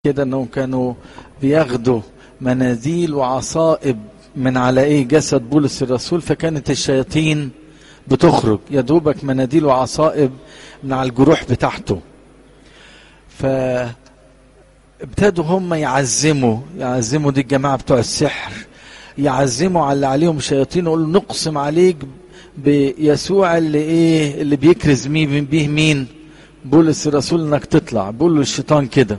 كده انهم كانوا بياخدوا مناديل وعصائب من على ايه جسد بولس الرسول فكانت الشياطين بتخرج يا دوبك مناديل وعصائب من على الجروح بتاعته فابتدوا هم يعزموا يعزموا دي الجماعه بتوع السحر يعزموا على اللي عليهم شياطين يقولوا نقسم عليك بيسوع اللي ايه اللي بيكرز مين بيه مين بولس الرسول انك تطلع بيقول له الشيطان كده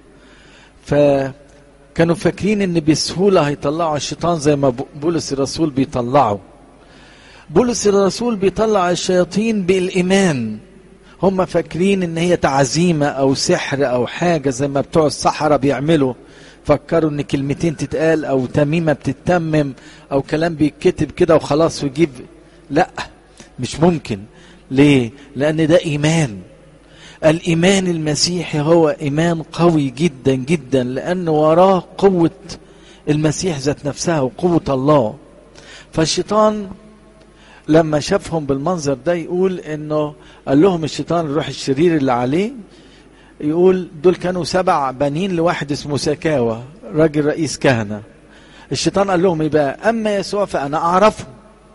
فكانوا فاكرين ان بسهوله هيطلعوا الشيطان زي ما بولس الرسول بيطلعه بولس الرسول بيطلع الشياطين بالايمان هم فاكرين ان هي تعزيمه او سحر او حاجه زي ما بتوع الصحراء بيعملوا فكروا ان كلمتين تتقال او تميمه بتتمم او كلام بيتكتب كده وخلاص ويجيب لا مش ممكن ليه لان ده ايمان الايمان المسيحي هو ايمان قوي جدا جدا لان وراه قوه المسيح ذات نفسها وقوه الله فالشيطان لما شافهم بالمنظر ده يقول انه قال لهم الشيطان الروح الشرير اللي عليه يقول دول كانوا سبع بنين لواحد اسمه سكاوى راجل رئيس كهنه الشيطان قال لهم يبقى اما يسوع فانا اعرفه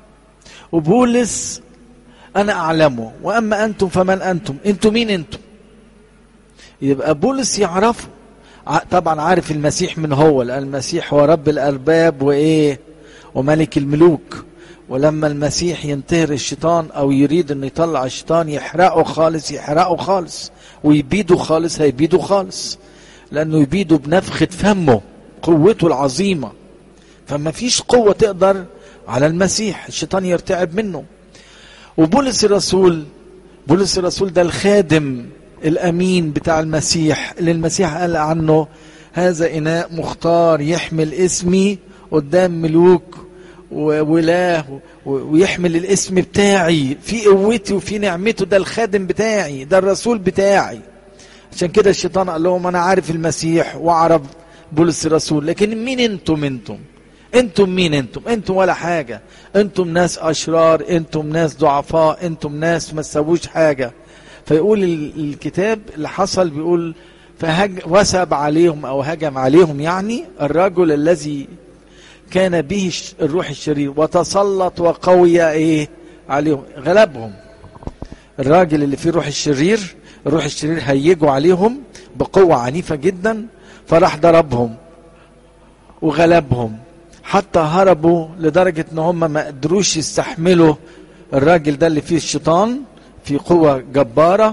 وبولس انا اعلمه واما انتم فمن انتم انتم مين انتم يبقى بولس يعرفه طبعا عارف المسيح من هو لان المسيح هو رب الارباب وايه وملك الملوك ولما المسيح ينتهر الشيطان او يريد انه يطلع الشيطان يحرقه خالص يحرقه خالص ويبيده خالص هيبيده خالص لانه يبيده بنفخه فمه قوته العظيمه فما فيش قوه تقدر على المسيح الشيطان يرتعب منه وبولس الرسول بولس الرسول ده الخادم الامين بتاع المسيح اللي المسيح قال عنه هذا اناء مختار يحمل اسمي قدام ملوك وولاه ويحمل الاسم بتاعي في قوتي وفي نعمته ده الخادم بتاعي ده الرسول بتاعي عشان كده الشيطان قال لهم انا عارف المسيح واعرف بولس الرسول لكن مين انتم انتم انتم مين انتم انتم ولا حاجة انتم ناس اشرار انتم ناس ضعفاء انتم ناس ما تسووش حاجة فيقول الكتاب اللي حصل بيقول فهج وسب عليهم او هجم عليهم يعني الرجل الذي كان به الروح الشرير وتسلط وقوي ايه عليهم غلبهم الراجل اللي فيه الروح الشرير الروح الشرير هيجوا عليهم بقوة عنيفة جدا فراح ضربهم وغلبهم حتى هربوا لدرجة ان هم ما قدروش يستحملوا الراجل ده اللي فيه الشيطان في قوة جبارة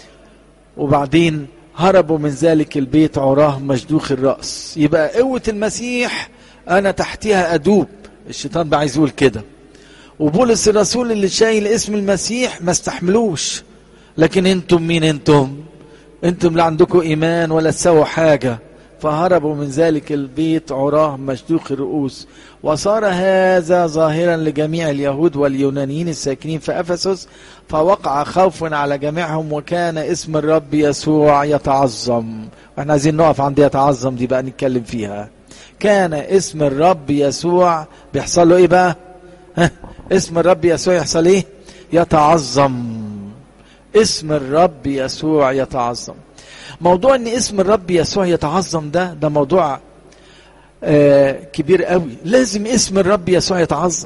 وبعدين هربوا من ذلك البيت عراه مشدوخ الرأس يبقى قوة المسيح أنا تحتها أدوب الشيطان بقى عايز يقول كده وبولس الرسول اللي شايل اسم المسيح ما استحملوش لكن انتم مين انتم انتم لا عندكم ايمان ولا تسووا حاجه فهربوا من ذلك البيت عراه مشدوخ الرؤوس وصار هذا ظاهرا لجميع اليهود واليونانيين الساكنين في افسس فوقع خوف على جميعهم وكان اسم الرب يسوع يتعظم واحنا عايزين نقف عند يتعظم دي بقى نتكلم فيها كان اسم الرب يسوع بيحصل له ايه بقى ها اسم الرب يسوع يحصل ايه يتعظم اسم الرب يسوع يتعظم موضوع ان اسم الرب يسوع يتعظم ده ده موضوع آه كبير قوي لازم اسم الرب يسوع يتعظم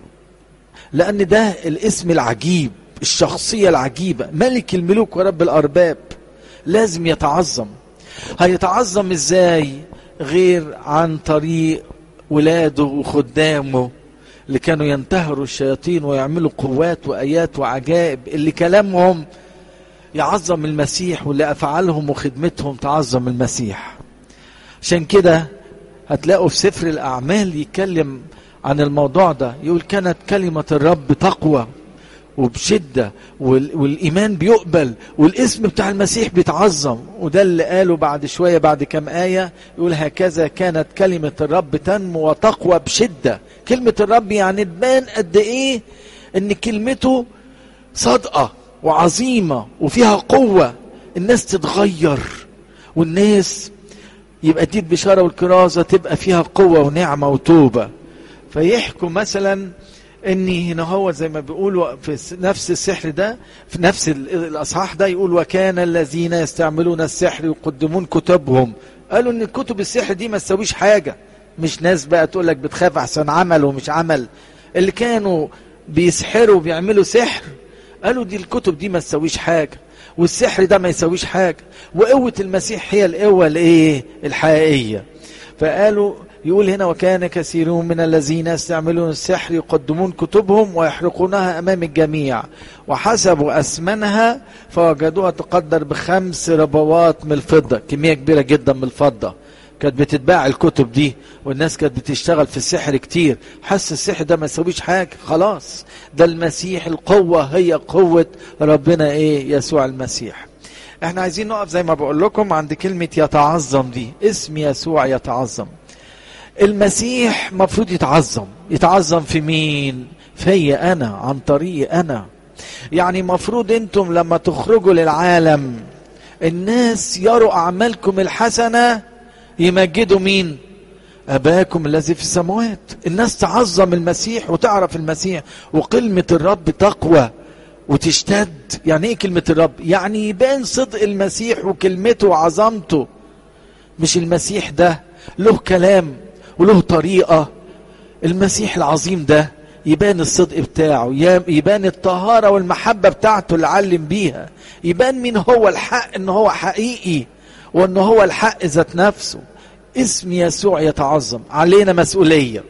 لان ده الاسم العجيب الشخصيه العجيبه ملك الملوك ورب الارباب لازم يتعظم هيتعظم ازاي غير عن طريق ولاده وخدامه اللي كانوا ينتهروا الشياطين ويعملوا قوات وايات وعجائب اللي كلامهم يعظم المسيح واللي افعالهم وخدمتهم تعظم المسيح عشان كده هتلاقوا في سفر الاعمال يتكلم عن الموضوع ده يقول كانت كلمه الرب تقوى وبشدة والإيمان بيقبل والاسم بتاع المسيح بيتعظم وده اللي قاله بعد شوية بعد كم آية يقول هكذا كانت كلمة الرب تنمو وتقوى بشدة كلمة الرب يعني تبان قد إيه إن كلمته صادقة وعظيمة وفيها قوة الناس تتغير والناس يبقى دي البشارة والكرازة تبقى فيها قوة ونعمة وتوبة فيحكوا مثلا اني هنا هو زي ما بيقولوا في نفس السحر ده في نفس الاصحاح ده يقول وكان الذين يستعملون السحر يقدمون كتبهم قالوا ان كتب السحر دي ما تسويش حاجة مش ناس بقى تقول لك بتخاف احسن عمل ومش عمل اللي كانوا بيسحروا وبيعملوا سحر قالوا دي الكتب دي ما تسويش حاجة والسحر ده ما يسويش حاجة وقوة المسيح هي القوة الايه الحقيقية فقالوا يقول هنا وكان كثيرون من الذين يستعملون السحر يقدمون كتبهم ويحرقونها أمام الجميع وحسبوا أثمنها فوجدوها تقدر بخمس ربوات من الفضة كمية كبيرة جدا من الفضة كانت بتتباع الكتب دي والناس كانت بتشتغل في السحر كتير حس السحر ده ما يسويش حاجة خلاص ده المسيح القوة هي قوة ربنا ايه يسوع المسيح احنا عايزين نقف زي ما بقول لكم عند كلمة يتعظم دي اسم يسوع يتعظم المسيح مفروض يتعظم يتعظم في مين فيا انا عن طريقي انا يعني مفروض انتم لما تخرجوا للعالم الناس يروا اعمالكم الحسنه يمجدوا مين اباكم الذي في السماوات الناس تعظم المسيح وتعرف المسيح وكلمه الرب تقوى وتشتد يعني ايه كلمه الرب يعني يبان صدق المسيح وكلمته وعظمته مش المسيح ده له كلام وله طريقة المسيح العظيم ده يبان الصدق بتاعه يبان الطهارة والمحبة بتاعته اللي علم بيها يبان مين هو الحق ان هو حقيقي وان هو الحق ذات نفسه اسم يسوع يتعظم علينا مسؤولية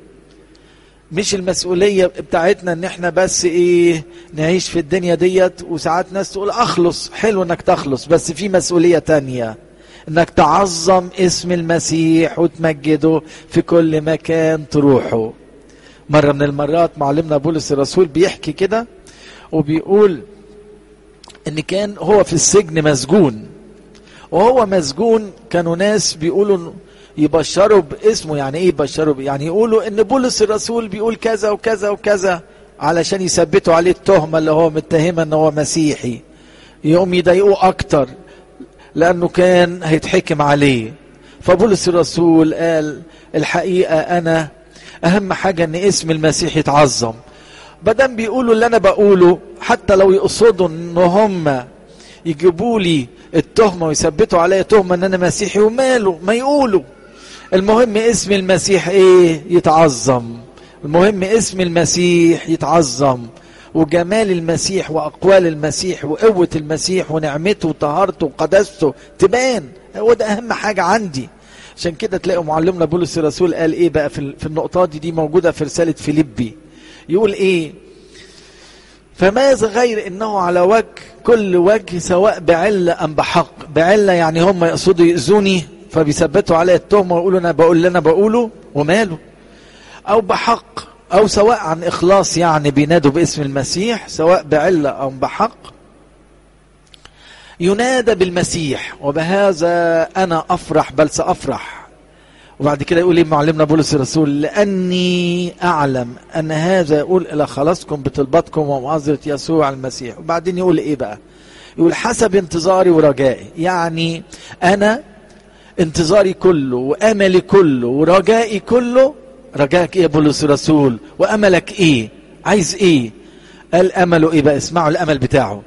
مش المسؤولية بتاعتنا ان احنا بس ايه نعيش في الدنيا ديت وساعات ناس تقول اخلص حلو انك تخلص بس في مسؤولية تانية انك تعظم اسم المسيح وتمجده في كل مكان تروحه مرة من المرات معلمنا بولس الرسول بيحكي كده وبيقول ان كان هو في السجن مسجون وهو مسجون كانوا ناس بيقولوا يبشروا باسمه يعني ايه يبشروا يعني يقولوا ان بولس الرسول بيقول كذا وكذا وكذا علشان يثبتوا عليه التهمة اللي هو متهمة ان هو مسيحي يقوم يضايقوه اكتر لأنه كان هيتحكم عليه فبولس الرسول قال الحقيقة أنا أهم حاجة أن اسم المسيح يتعظم بدل بيقولوا اللي أنا بقوله حتى لو يقصدوا أن هم يجيبوا لي التهمة ويثبتوا عليا تهمة أن أنا مسيحي وماله ما يقولوا المهم اسم المسيح إيه يتعظم المهم اسم المسيح يتعظم وجمال المسيح واقوال المسيح وقوه المسيح ونعمته وطهارته وقداسته تبان هو ده اهم حاجه عندي عشان كده تلاقوا معلمنا بولس الرسول قال ايه بقى في في النقطه دي دي موجوده في رساله فيليبي يقول ايه فماذا غير انه على وجه كل وجه سواء بعله ام بحق بعله يعني هم يقصدوا يؤذوني فبيثبتوا عليا التهمه ويقولوا انا بقول اللي انا بقوله وماله او بحق او سواء عن اخلاص يعني بينادوا باسم المسيح سواء بعله او بحق ينادى بالمسيح وبهذا انا افرح بل سافرح وبعد كده يقول ايه معلمنا بولس الرسول لاني اعلم ان هذا يقول الى خلاصكم بطلبتكم ومعذره يسوع المسيح وبعدين يقول ايه بقى يقول حسب انتظاري ورجائي يعني انا انتظاري كله واملي كله ورجائي كله رجائك ايه يا بولس الرسول واملك ايه عايز ايه قال امله ايه بقى اسمعوا الامل بتاعه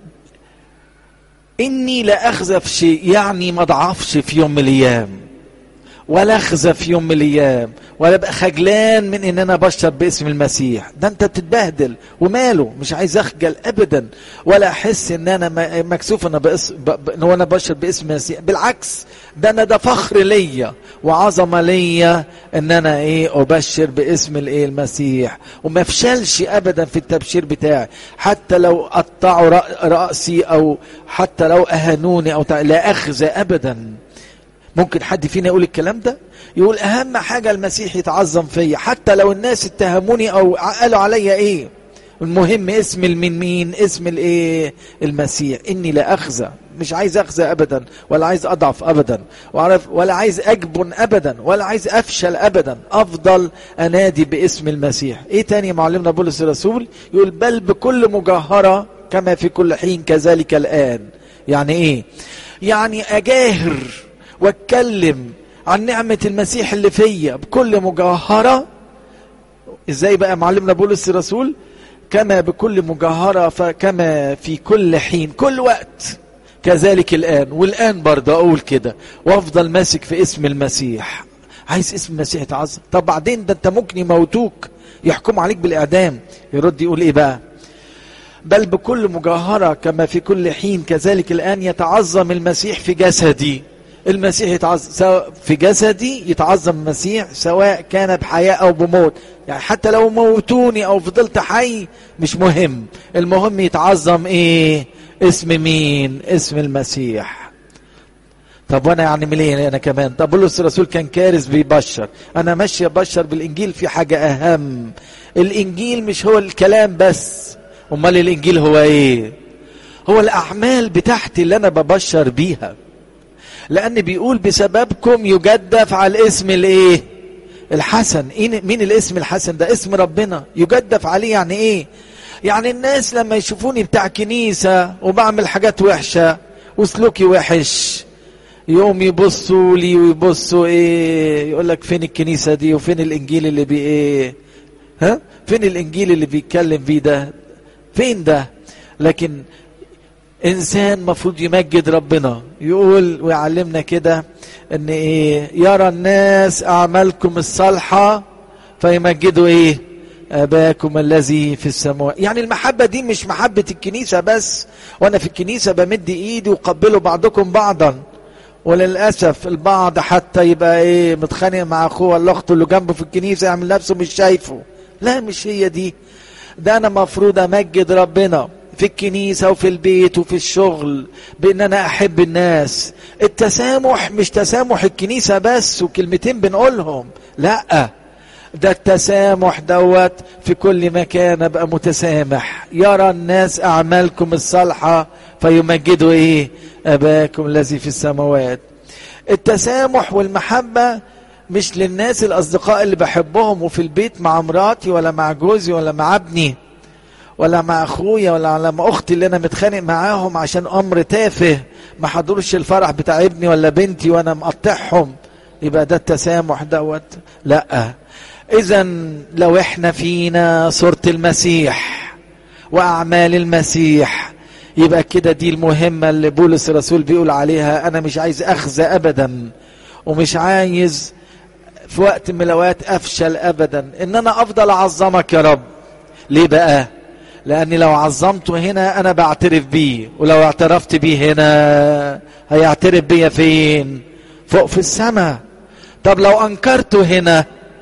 اني لا اخزف شيء يعني ما اضعفش في يوم من الايام ولا اخزى في يوم من الايام ولا ابقى خجلان من ان انا بشر باسم المسيح ده انت بتتبهدل وماله مش عايز اخجل ابدا ولا احس ان انا مكسوف ان بأس... ب... ب... ان انا بشر باسم المسيح بالعكس ده انا ده فخر ليا وعظمه ليا ان انا ايه ابشر باسم الايه المسيح وما افشلش ابدا في التبشير بتاعي حتى لو قطعوا راسي او حتى لو اهانوني او تع... لا اخزى ابدا ممكن حد فينا يقول الكلام ده يقول اهم حاجة المسيح يتعظم فيا حتى لو الناس اتهموني او قالوا عليا ايه المهم اسم من مين اسم الايه المسيح اني لا اخزى مش عايز اخزى ابدا ولا عايز اضعف ابدا وعرف ولا عايز اجبن ابدا ولا عايز افشل ابدا افضل انادي باسم المسيح ايه تاني معلمنا بولس الرسول يقول بل بكل مجاهرة كما في كل حين كذلك الان يعني ايه يعني اجاهر واتكلم عن نعمة المسيح اللي فيا بكل مجاهرة ازاي بقى معلمنا بولس الرسول كما بكل مجاهرة فكما في كل حين كل وقت كذلك الآن والآن برضه أقول كده وأفضل ماسك في اسم المسيح عايز اسم المسيح يتعظم طب بعدين ده أنت ممكن يموتوك يحكموا عليك بالإعدام يرد يقول إيه بقى بل بكل مجاهرة كما في كل حين كذلك الآن يتعظم المسيح في جسدي المسيح يتعظم سواء في جسدي يتعظم المسيح سواء كان بحياة أو بموت يعني حتى لو موتوني أو فضلت حي مش مهم المهم يتعظم إيه اسم مين اسم المسيح طب وانا يعني مليون انا كمان طب بولس الرسول كان كارث بيبشر انا ماشي ابشر بالانجيل في حاجه اهم الانجيل مش هو الكلام بس امال الانجيل هو ايه هو الاعمال بتاعتي اللي انا ببشر بيها لان بيقول بسببكم يجدف على الاسم الايه الحسن إيه مين الاسم الحسن ده اسم ربنا يجدف عليه يعني ايه يعني الناس لما يشوفوني بتاع كنيسة وبعمل حاجات وحشة وسلوكي وحش يوم يبصوا لي ويبصوا ايه يقول لك فين الكنيسة دي وفين الانجيل اللي بي ايه ها فين الانجيل اللي بيتكلم بيه ده فين ده لكن انسان مفروض يمجد ربنا يقول ويعلمنا كده ان ايه يرى الناس اعمالكم الصالحة فيمجدوا ايه اباكم الذي في السماوات يعني المحبة دي مش محبة الكنيسة بس وانا في الكنيسة بمد ايدي وقبلوا بعضكم بعضا وللاسف البعض حتى يبقى ايه متخانق مع اخوه ولا اخته اللي جنبه في الكنيسه يعمل نفسه مش شايفه لا مش هي دي ده انا مفروض امجد ربنا في الكنيسة وفي البيت وفي الشغل بان انا احب الناس التسامح مش تسامح الكنيسة بس وكلمتين بنقولهم لا ده التسامح دوت في كل مكان ابقى متسامح يرى الناس اعمالكم الصالحة فيمجدوا ايه اباكم الذي في السماوات التسامح والمحبة مش للناس الاصدقاء اللي بحبهم وفي البيت مع مراتي ولا مع جوزي ولا مع ابني ولا مع اخويا ولا مع اختي اللي انا متخانق معاهم عشان امر تافه ما حضروش الفرح بتاع ابني ولا بنتي وانا مقطعهم يبقى ده التسامح دوت لا اذا لو احنا فينا صورة المسيح واعمال المسيح يبقى كده دي المهمة اللي بولس الرسول بيقول عليها انا مش عايز اخزى ابدا ومش عايز في وقت من الاوقات افشل ابدا ان انا افضل اعظمك يا رب ليه بقى لاني لو عظمته هنا انا بعترف بيه ولو اعترفت بيه هنا هيعترف بيا فين فوق في السماء طب لو انكرته هنا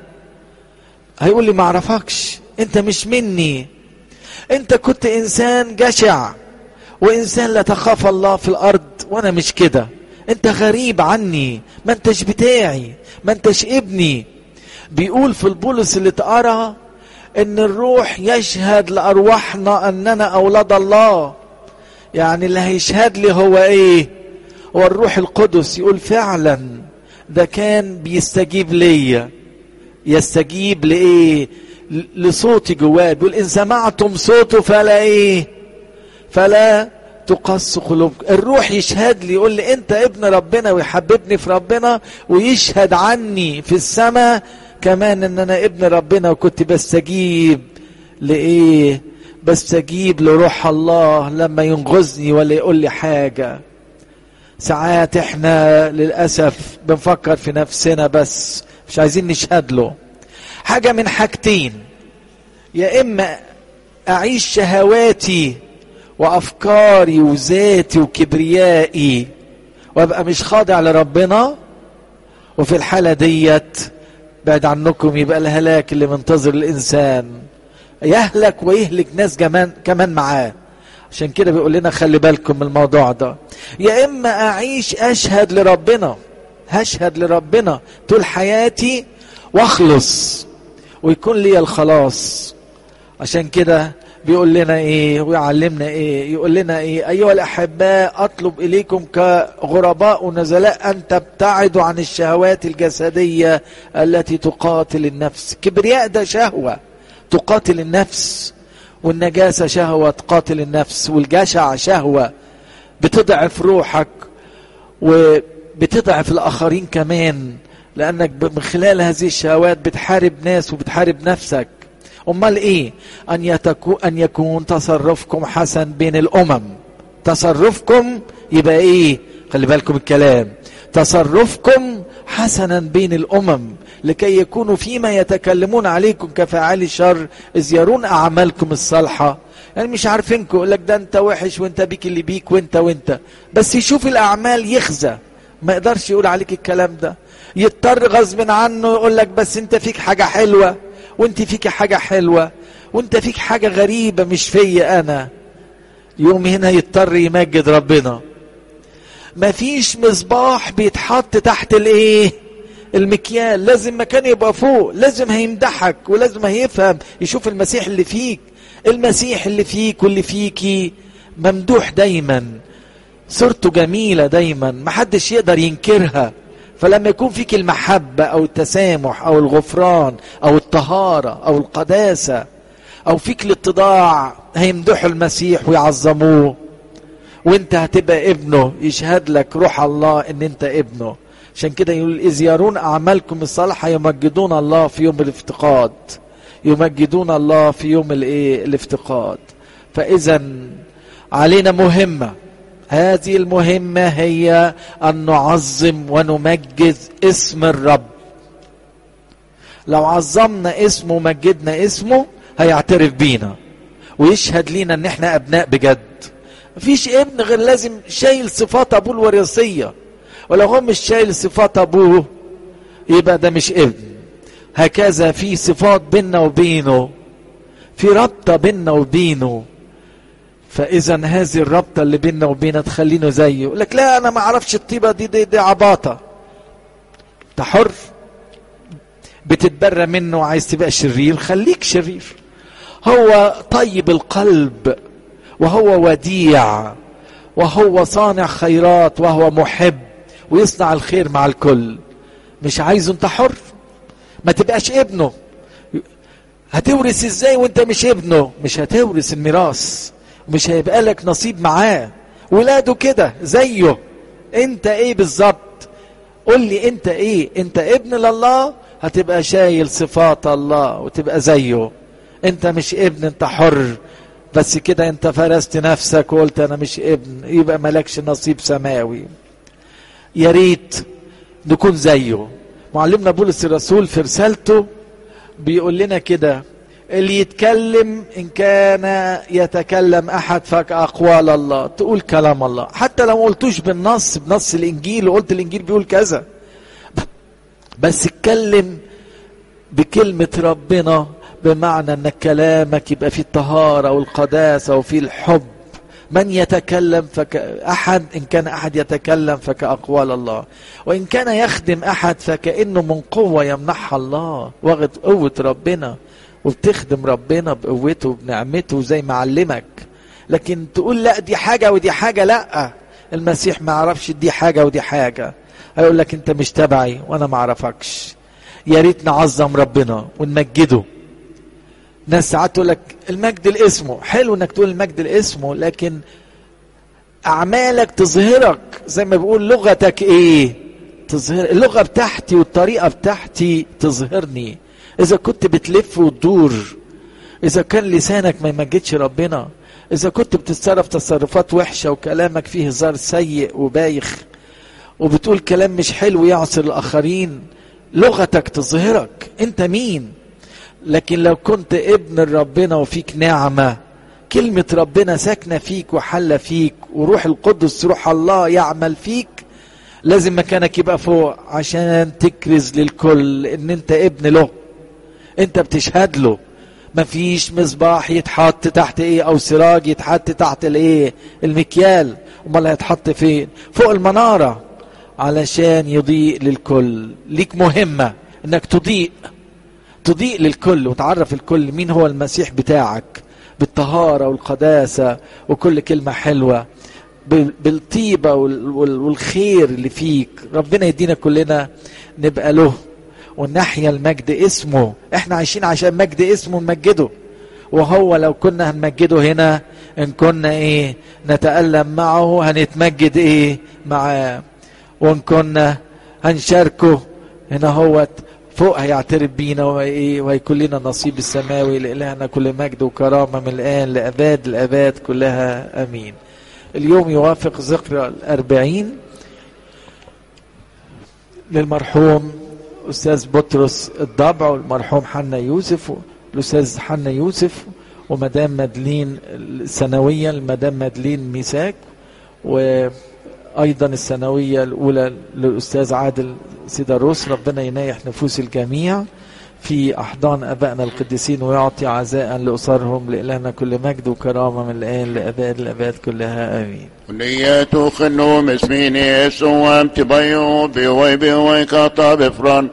هيقول لي ما اعرفكش انت مش مني انت كنت انسان جشع وانسان لا تخاف الله في الارض وانا مش كده انت غريب عني ما انتش بتاعي ما انتش ابني بيقول في البولس اللي تقرا ان الروح يشهد لارواحنا اننا اولاد الله يعني اللي هيشهد لي هو ايه هو الروح القدس يقول فعلا ده كان بيستجيب ليا يستجيب لايه لصوتي جواه بيقول ان سمعتم صوته فلا ايه فلا تقص قلوبكم الروح يشهد لي يقول لي انت ابن ربنا ويحببني في ربنا ويشهد عني في السماء كمان ان انا ابن ربنا وكنت بستجيب لايه بستجيب لروح الله لما ينغزني ولا يقول لي حاجه ساعات احنا للاسف بنفكر في نفسنا بس مش عايزين نشهد له حاجه من حاجتين يا اما اعيش شهواتي وافكاري وذاتي وكبريائي وابقى مش خاضع لربنا وفي الحاله ديت بعد عنكم يبقى الهلاك اللي منتظر الانسان يهلك ويهلك ناس كمان كمان معاه عشان كده بيقول لنا خلي بالكم من الموضوع ده يا اما اعيش اشهد لربنا هشهد لربنا طول حياتي واخلص ويكون لي الخلاص عشان كده بيقول لنا ايه ويعلمنا ايه يقول لنا ايه ايها الاحباء اطلب اليكم كغرباء ونزلاء ان تبتعدوا عن الشهوات الجسديه التي تقاتل النفس كبرياء ده شهوه تقاتل النفس والنجاسه شهوه تقاتل النفس والجشع شهوه بتضعف روحك وبتضعف الاخرين كمان لانك من خلال هذه الشهوات بتحارب ناس وبتحارب نفسك امال ايه ان يتكو ان يكون تصرفكم حسن بين الامم تصرفكم يبقى ايه خلي بالكم الكلام تصرفكم حسنا بين الامم لكي يكونوا فيما يتكلمون عليكم كفاعل الشر اذ يرون اعمالكم الصالحه يعني مش عارفينكم يقول لك ده انت وحش وانت بيك اللي بيك وانت وانت بس يشوف الاعمال يخزى ما يقدرش يقول عليك الكلام ده يضطر غصب عنه يقول لك بس انت فيك حاجه حلوه وانت فيك حاجه حلوه وانت فيك حاجه غريبه مش فيا انا يوم هنا يضطر يمجد ربنا مفيش مصباح بيتحط تحت الايه المكيال لازم مكان يبقى فوق لازم هيمدحك ولازم هيفهم يشوف المسيح اللي فيك المسيح اللي فيك واللي فيكي ممدوح دايما صورته جميلة دايما محدش يقدر ينكرها فلما يكون فيك المحبة أو التسامح أو الغفران أو الطهارة أو القداسة أو فيك الاتضاع هيمدحوا المسيح ويعظموه وانت هتبقى ابنه يشهد لك روح الله ان انت ابنه عشان كده يقول اذ يرون اعمالكم الصالحه يمجدون الله في يوم الافتقاد يمجدون الله في يوم الايه الافتقاد فاذا علينا مهمه هذه المهمه هي ان نعظم ونمجد اسم الرب لو عظمنا اسمه ومجدنا اسمه هيعترف بينا ويشهد لينا ان احنا ابناء بجد مفيش ابن غير لازم شايل صفات ابوه الوراثيه ولو هو مش شايل صفات ابوه يبقى ده مش ابن هكذا في صفات بيننا وبينه في رابطه بيننا وبينه فاذا هذه الرابطه اللي بيننا وبينه تخلينه زيه يقول لك لا انا ما اعرفش الطيبه دي دي, دي عباطه انت حر بتتبرى منه وعايز تبقى شرير خليك شرير هو طيب القلب وهو وديع وهو صانع خيرات وهو محب ويصنع الخير مع الكل مش عايزه انت حر ما تبقاش ابنه هتورث ازاي وانت مش ابنه مش هتورث الميراث مش هيبقى لك نصيب معاه ولاده كده زيه انت ايه بالظبط قول لي انت ايه انت ابن لله هتبقى شايل صفات الله وتبقى زيه انت مش ابن انت حر بس كده انت فرست نفسك وقلت انا مش ابن يبقى مالكش نصيب سماوي يا ريت نكون زيه معلمنا بولس الرسول في رسالته بيقول لنا كده اللي يتكلم ان كان يتكلم احد فكاقوال الله تقول كلام الله حتى لو قلتوش بالنص بنص الانجيل وقلت الانجيل بيقول كذا بس اتكلم بكلمه ربنا بمعنى ان كلامك يبقى فيه الطهاره والقداسه وفيه الحب من يتكلم فك احد ان كان احد يتكلم فكاقوال الله وان كان يخدم احد فكانه من قوه يمنحها الله واخد قوه ربنا وبتخدم ربنا بقوته وبنعمته زي ما علمك لكن تقول لا دي حاجه ودي حاجه لا المسيح ما يعرفش دي حاجه ودي حاجه هيقول لك انت مش تبعي وانا ما اعرفكش يا ريت نعظم ربنا ونمجده ناس ساعات تقول لك المجد لاسمه حلو انك تقول المجد لاسمه لكن اعمالك تظهرك زي ما بيقول لغتك ايه تظهر اللغه بتاعتي والطريقه بتاعتي تظهرني اذا كنت بتلف وتدور اذا كان لسانك ما يمجدش ربنا اذا كنت بتتصرف تصرفات وحشه وكلامك فيه هزار سيء وبايخ وبتقول كلام مش حلو يعصر الاخرين لغتك تظهرك انت مين لكن لو كنت ابن ربنا وفيك نعمة كلمة ربنا ساكنة فيك وحل فيك وروح القدس روح الله يعمل فيك لازم مكانك يبقى فوق عشان تكرز للكل ان انت ابن له انت بتشهد له مفيش مصباح يتحط تحت ايه او سراج يتحط تحت الايه المكيال امال هيتحط فين فوق المنارة علشان يضيء للكل ليك مهمة انك تضيء تضيء للكل وتعرف الكل مين هو المسيح بتاعك بالطهارة والقداسة وكل كلمة حلوة بالطيبة والخير اللي فيك ربنا يدينا كلنا نبقى له ونحيا المجد اسمه احنا عايشين عشان مجد اسمه نمجده وهو لو كنا هنمجده هنا ان كنا ايه نتألم معه هنتمجد ايه معاه وان كنا هنشاركه هنا هو فوق هيعترف بينا وهيكون لنا نصيب السماوي لإلهنا كل مجد وكرامة من الآن لأباد الأباد كلها أمين اليوم يوافق ذكرى الأربعين للمرحوم أستاذ بطرس الضبع والمرحوم حنا يوسف الأستاذ حنا يوسف ومدام مدلين الثانوية المدام مدلين ميساك وأيضا الثانوية الأولى للأستاذ عادل سيداروس ربنا ينايح نفوس الجميع في أحضان أبائنا القديسين ويعطي عزاء لأسرهم لإلهنا كل مجد وكرامة من الآن لأباد الأباد كلها آمين ونيتو خنو مسميني سوام تبايو بيوي بيوي كاتا بفران